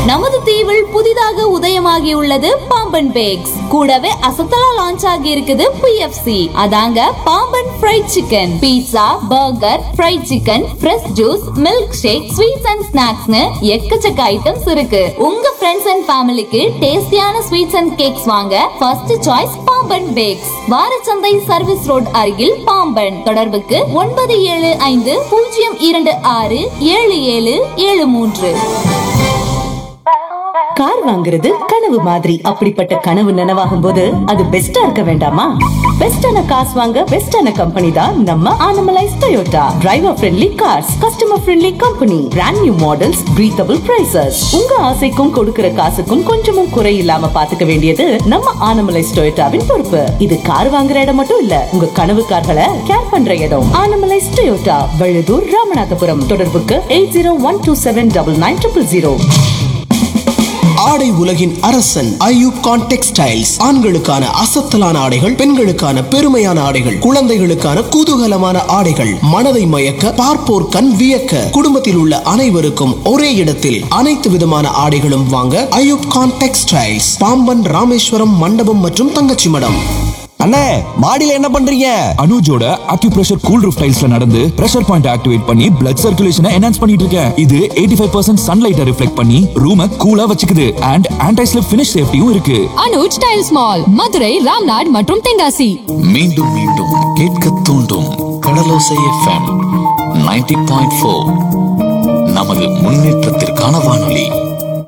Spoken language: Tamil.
நமது தீவில் புதிதாக உதயமாகியுள்ளது பாம்பன் பேக்ஸ் கூடவே அசத்தலா லான்ச் ஆகி இருக்குது பிஎஃப்சி அதாங்க Pamban fried chicken pizza burger fried chicken fresh juice milk shake sweets and ஸ்நாக்ஸ்னு எக்கச்சக்க ஐட்டம்ஸ் இருக்கு உங்க ஃப்ரெண்ட்ஸ் அண்ட் ஃபேமிலிக்கு டேஸ்டியான ஸ்வீட்ஸ் அண்ட் கேக்ஸ் வாங்க ஃபர்ஸ்ட் சாய்ஸ் பாம்பன் பேக்ஸ் வாரச்சந்தை சர்வீஸ் ரோட் அருகில் பாம்பன் தொடர்புக்கு ஒன்பது ஏழு ஐந்து பூஜ்ஜியம் இரண்டு ஆறு ஏழு ஏழு ஏழு மூன்று கார் வாங்குறது கனவு மாதிரி அப்படிப்பட்ட கனவு நனவாகும் போது அது பெஸ்டா இருக்க வேண்டாமா பெஸ்டான காசு வாங்க பெஸ்டான கம்பெனி தான் நம்ம Anaimalais Toyota driver friendly cars customer friendly company brand new models breathable prices உங்க ஆசைக்கும் கொடுக்கிற காசுக்கும் கொஞ்சமும் குறை இல்லாம பாத்துக்க வேண்டியது நம்ம ஆனமலைஸ் டொயோட்டாவின் பொறுப்பு இது கார் வாங்குற இடம் மட்டும் இல்ல உங்க கனவு கார்களை கேர் பண்ற இடம் ஆனமலைஸ் டொயோட்டா வழுதூர் ராமநாதபுரம் தொடர்புக்கு eight zero one two seven double nine triple zero ஆடை உலகின் அரசன் ஐயூப் கான் டெக்ஸ்டைல்ஸ் ஆண்களுக்கான அசத்தலான ஆடைகள் பெண்களுக்கான பெருமையான ஆடைகள் குழந்தைகளுக்கான குதூகலமான ஆடைகள் மனதை மயக்க பார்ப்போர் கண் வியக்க குடும்பத்தில் உள்ள அனைவருக்கும் ஒரே இடத்தில் அனைத்து விதமான ஆடைகளும் வாங்க ஐயூப் கான் டெக்ஸ்டைல்ஸ் பாம்பன் ராமேஸ்வரம் மண்டபம் மற்றும் தங்கச்சி மடம் அண்ணே மாடியில என்ன பண்றீங்க அனுஜோட அக்யூப்ரெஷர் கூல் ரூஃப் டைல்ஸ்ல நடந்து பிரஷர் பாயிண்ட் ஆக்டிவேட் பண்ணி பிளட் சர்க்குலேஷனை என்ஹான்ஸ் பண்ணிட்டு இருக்கேன் இது 85% ஃபைவ் பர்சன்ட் சன்லைட்டை ரிஃப்ளெக்ட் பண்ணி ரூமை கூலா வச்சுக்குது அண்ட் ஆன்டி ஸ்லிப் ஃபினிஷ் சேஃப்டியும் இருக்கு அனுஜ் டைல்ஸ் மால் மதுரை ராம்நாட் மற்றும் தென்காசி மீண்டும் மீண்டும் கேட்க தூண்டும் Kadalosai FM ninety point four நமது முன்னேற்றத்திற்கான வானொலி